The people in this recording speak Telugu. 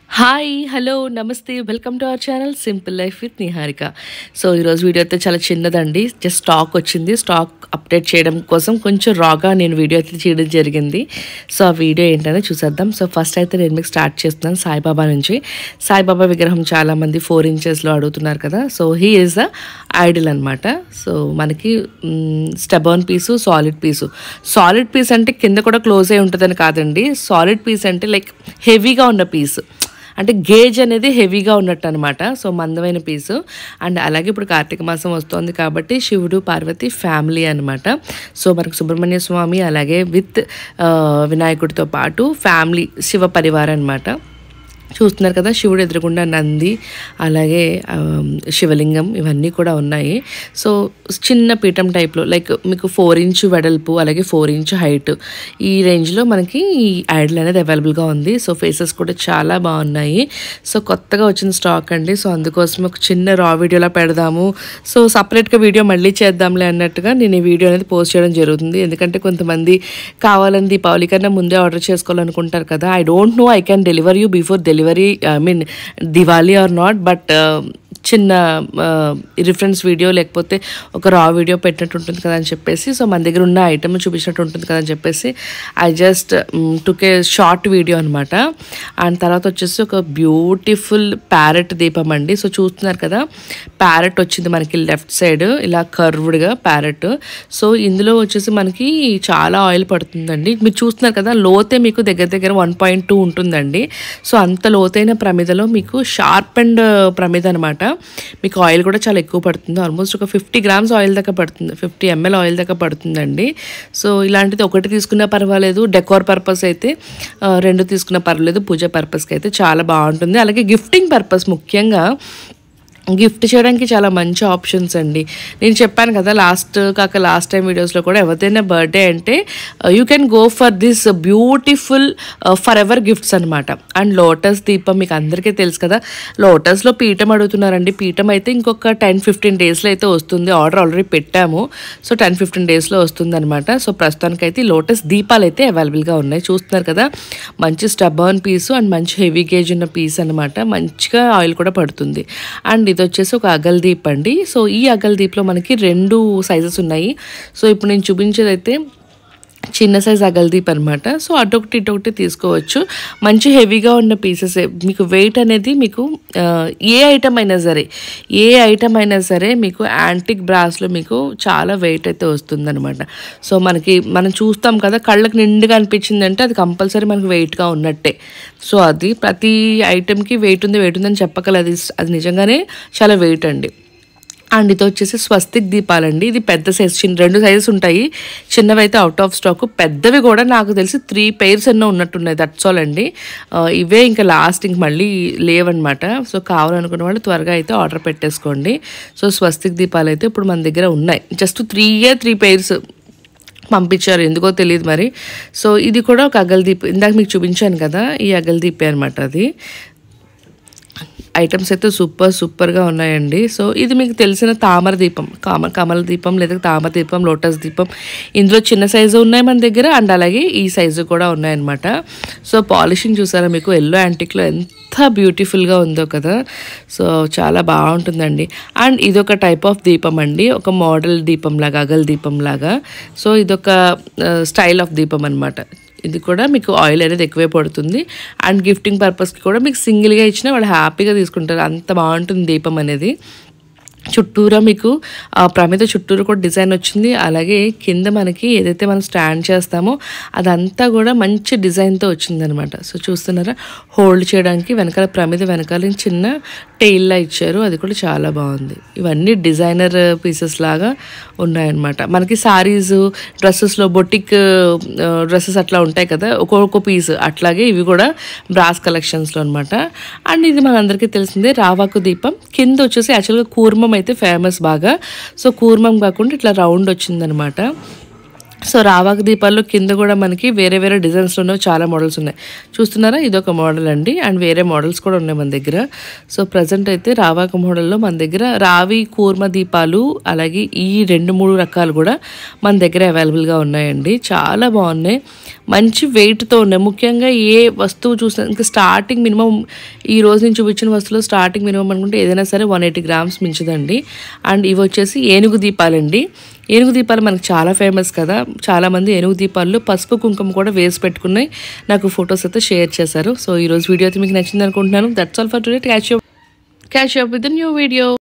hi hello namaste welcome to our channel simple life with Niharika so ఈరోజు వీడియో అయితే చాలా చిన్నదండి జస్ట్ స్టాక్ వచ్చింది స్టాక్ అప్డేట్ చేయడం కోసం కొంచెం రాగా నేను వీడియో అయితే చేయడం జరిగింది సో ఆ వీడియో ఏంటనే చూసేద్దాం సో ఫస్ట్ అయితే నేను మీకు స్టార్ట్ చేస్తున్నాను సాయిబాబా నుంచి సాయిబాబా విగ్రహం చాలామంది ఫోర్ ఇంచెస్లో అడుగుతున్నారు కదా so he is the idol అనమాట సో మనకి stubborn piece solid piece solid piece అంటే కింద కూడా క్లోజ్ అయి ఉంటుందని కాదండి సాలిడ్ పీస్ అంటే లైక్ హెవీగా ఉన్న పీస్ అంటే గేజ్ అనేది హెవీగా ఉన్నట్టు అనమాట సో మందమైన పీసు అండ్ అలాగే ఇప్పుడు కార్తీక మాసం వస్తుంది కాబట్టి శివుడు పార్వతి ఫ్యామిలీ అనమాట సో మనకు సుబ్రహ్మణ్య స్వామి అలాగే విత్ వినాయకుడితో పాటు ఫ్యామిలీ శివ పరివారం అనమాట చూస్తున్నారు కదా శివుడు ఎదురుగుండా నంది అలాగే ఆ, శివలింగం ఇవన్నీ కూడా ఉన్నాయి సో చిన్న పీఠం టైప్లో లైక్ మీకు ఫోర్ ఇంచ్ వెడల్పు అలాగే ఫోర్ ఇంచ్ హైట్ ఈ రేంజ్లో మనకి ఈ ఐడల్ అనేది అవైలబుల్గా ఉంది సో ఫేసెస్ కూడా చాలా బాగున్నాయి సో కొత్తగా వచ్చిన స్టాక్ అండి సో అందుకోసం ఒక చిన్న రా వీడియోలా పెడదాము సో సపరేట్గా వీడియో మళ్ళీ చేద్దాంలే అన్నట్టుగా నేను ఈ వీడియో అనేది పోస్ట్ చేయడం జరుగుతుంది ఎందుకంటే కొంతమంది కావాలని దీపావళి కన్నా ముందే ఆర్డర్ చేసుకోవాలనుకుంటారు కదా I don't know I can deliver you before delivery I mean Diwali or not but చిన్న రిఫరెన్స్ వీడియో లేకపోతే ఒక రా వీడియో పెట్టినట్టు ఉంటుంది కదా అని చెప్పేసి సో మన దగ్గర ఉన్న ఐటమ్ చూపించినట్టు ఉంటుంది కదా అని చెప్పేసి I just took a short video అనమాట అండ్ తర్వాత వచ్చేసి ఒక బ్యూటిఫుల్ ప్యారెట్ దీపం అండి సో చూస్తున్నారు కదా ప్యారెట్ వచ్చింది మనకి లెఫ్ట్ సైడ్ ఇలా కర్వ్డ్గా ప్యారెట్ సో ఇందులో వచ్చేసి మనకి చాలా ఆయిల్ పడుతుందండి మీరు చూస్తున్నారు కదా లోతే మీకు దగ్గర దగ్గర వన్ పాయింట్ టూ ఉంటుందండి సో అంత లోతైన ప్రమిదలో మీకు షార్ప్ అండ్ ప్రమిద అనమాట మీకు ఆయిల్ కూడా చాలా ఎక్కువ పడుతుంది ఆల్మోస్ట్ ఒక ఫిఫ్టీ గ్రామ్స్ ఆయిల్ దాకా పడుతుంది ఫిఫ్టీ ఎంఎల్ ఆయిల్ దాకా పడుతుందండి సో ఇలాంటిది ఒకటి తీసుకున్నా పర్వాలేదు డెకోర్ పర్పస్ అయితే ఆ, రెండు తీసుకున్నా పర్వాలేదు పూజ పర్పస్కి అయితే చాలా బాగుంటుంది అలాగే గిఫ్టింగ్ పర్పస్ ముఖ్యంగా గిఫ్ట్ చేయడానికి చాలా మంచి ఆప్షన్స్ అండి నేను చెప్పాను కదా లాస్ట్ కాక లాస్ట్ టైం వీడియోస్లో కూడా ఎవరిదైనా బర్త్డే అంటే you can go for this beautiful forever gifts అనమాట అండ్ లోటస్ దీపం మీకు అందరికీ తెలుసు కదా లోటస్లో పీఠం అడుగుతున్నారండి పీఠం అయితే ఇంకొక టెన్ ఫిఫ్టీన్ డేస్లో అయితే వస్తుంది ఆర్డర్ ఆల్రెడీ పెట్టాము సో టెన్ ఫిఫ్టీన్ డేస్లో వస్తుంది అనమాట సో ప్రస్తుతానికైతే ఈ లోటస్ దీపాలు అయితే అవైలబుల్గా ఉన్నాయి చూస్తున్నారు కదా మంచి స్టబర్న్ పీసు అండ్ మంచి హెవీ గేజ్ ఉన్న పీస్ అనమాట మంచిగా ఆయిల్ కూడా పడుతుంది అండ్ ఇది వచ్చేసి ఒక అగల్ దీప్ అండి సో ఈ అగల్ దీప్లో మనకి రెండు సైజెస్ ఉన్నాయి సో ఇప్పుడు నేను చూపించేది అయితే చిన్న సైజ్ అగల్దీప్ అనమాట సో అటొకటి ఇటొకటి తీసుకోవచ్చు మంచి హెవీగా ఉన్న పీసెస్ మీకు వెయిట్ అనేది మీకు ఆ, ఏ ఐటమ్ అయినా సరే ఏ ఐటమ్ అయినా సరే మీకు యాంటిక్ బ్రాస్లో మీకు చాలా వెయిట్ అయితే వస్తుందన్నమాట సో మనకి మనం చూస్తాం కదా కళ్ళకి నిండుగా అనిపించింది అంటే అది కంపల్సరీ మనకి వెయిట్గా ఉన్నట్టే సో అది ప్రతి ఐటెంకి వెయిట్ ఉంది వెయిట్ ఉందని చెప్పగలదు అది అది నిజంగానే చాలా వెయిట్ అండి అండ్ ఇది వచ్చేసి స్వస్తిక్ దీపాలండి ఇది పెద్ద సైజ్ చిన్న రెండు సైజెస్ ఉంటాయి చిన్నవి అయితే అవుట్ ఆఫ్ స్టాక్ పెద్దవి కూడా నాకు తెలిసి త్రీ పెయిర్స్ ఎన్నో ఉన్నట్టున్నాయి దట్స్ ఆల్ అండి ఆ, ఇవే ఇంకా లాస్ట్ ఇంక మళ్ళీ లేవన్నమాట సో కావాలనుకున్న వాళ్ళు త్వరగా అయితే ఆర్డర్ పెట్టేసుకోండి సో స్వస్తిక్ దీపాలు అయితే ఇప్పుడు మన దగ్గర ఉన్నాయి జస్ట్ త్రీయే త్రీ పెయిర్స్ పంపించారు ఎందుకో తెలియదు మరి సో ఇది కూడా ఒక అగల్దీప్ ఇందాక మీకు చూపించాను కదా ఈ అగల్దీపే అనమాట అది ఐటమ్స్ అయితే సూపర్ సూపర్గా ఉన్నాయండి సో ఇది మీకు తెలిసిన తామర దీపం కామ కమల దీపం లేదా తామర దీపం లోటస్ దీపం ఇందులో చిన్న సైజు ఉన్నాయి మన దగ్గర అండ్ అలాగే ఈ సైజు కూడా ఉన్నాయన్నమాట సో పాలిషింగ్ చూసారా మీకు ఎల్లో యాంటిక్లో ఎంత బ్యూటిఫుల్గా ఉందో కదా సో చాలా బాగుంటుందండి అండ్ ఇదొక టైప్ ఆఫ్ దీపం అండి ఒక మోడల్ దీపం లాగా అగల్ దీపం లాగా సో ఇదొక స్టైల్ ఆఫ్ దీపం అనమాట ఇది కూడా మీకు ఆయిల్ అనేది ఎక్కువే పడుతుంది అండ్ గిఫ్టింగ్ పర్పస్కి కూడా మీకు సింగిల్గా ఇచ్చినా వాళ్ళు హ్యాపీగా తీసుకుంటారు అంత బాగుంటుంది దీపం అనేది చుట్టూరా మీకు ఆ ప్రమిద చుట్టూరు కూడా డిజైన్ వచ్చింది అలాగే కింద మనకి ఏదైతే మనం స్టాండ్ చేస్తామో అదంతా కూడా మంచి డిజైన్తో వచ్చిందనమాట సో చూస్తున్నారా హోల్డ్ చేయడానికి వెనకాల ప్రమిద వెనకాల చిన్న టెయిల్లా ఇచ్చారు అది కూడా చాలా బాగుంది ఇవన్నీ డిజైనర్ పీసెస్ లాగా ఉన్నాయన్నమాట మనకి సారీస్ డ్రెస్సెస్లో బొటిక్ డ్రెస్సెస్ అట్లా ఉంటాయి కదా ఒక్కొక్క పీస్ అట్లాగే ఇవి కూడా బ్రాస్ కలెక్షన్స్లో అనమాట అండ్ ఇది మనందరికీ తెలిసిందే రావాకు దీపం కింద వచ్చేసి యాక్చువల్గా కూర్మం అయితే ఫేమస్ బాగా సో కూర్మం కాకుండా ఇట్లా రౌండ్ వచ్చిందనమాట సో రావాక దీపాల్లో కింద కూడా మనకి వేరే వేరే డిజైన్స్లోనూ చాలా మోడల్స్ ఉన్నాయి చూస్తున్నారా ఇదొక మోడల్ అండి అండ్ వేరే మోడల్స్ కూడా ఉన్నాయి మన దగ్గర సో ప్రజెంట్ అయితే రావాక మోడల్లో మన దగ్గర రావి కూర్మ దీపాలు అలాగే ఈ రెండు మూడు రకాలు కూడా మన దగ్గర అవైలబుల్గా ఉన్నాయండి చాలా బాగున్నాయి మంచి వెయిట్తో ఉన్నాయి ముఖ్యంగా ఏ వస్తువు చూసినా ఇంకా స్టార్టింగ్ మినిమం ఈ రోజు నుంచి చూపించిన వస్తువులో స్టార్టింగ్ మినిమం అనుకుంటే ఏదైనా సరే వన్ ఎయిటీ గ్రామ్స్ మించదండి అండ్ ఇవి వచ్చేసి ఏనుగు దీపాలండి ఏనుగు దీపాలు మనకు చాలా ఫేమస్ కదా చాలామంది ఏనుగు దీపాల్లో పసుపు కుంకుమ కూడా వేసి పెట్టుకున్నాయి నాకు ఫొటోస్ అయితే షేర్ చేశారు సో ఈ రోజు వీడియో అయితే మీకు నచ్చింది అనుకుంటున్నాను that's all for today catch catch up with new video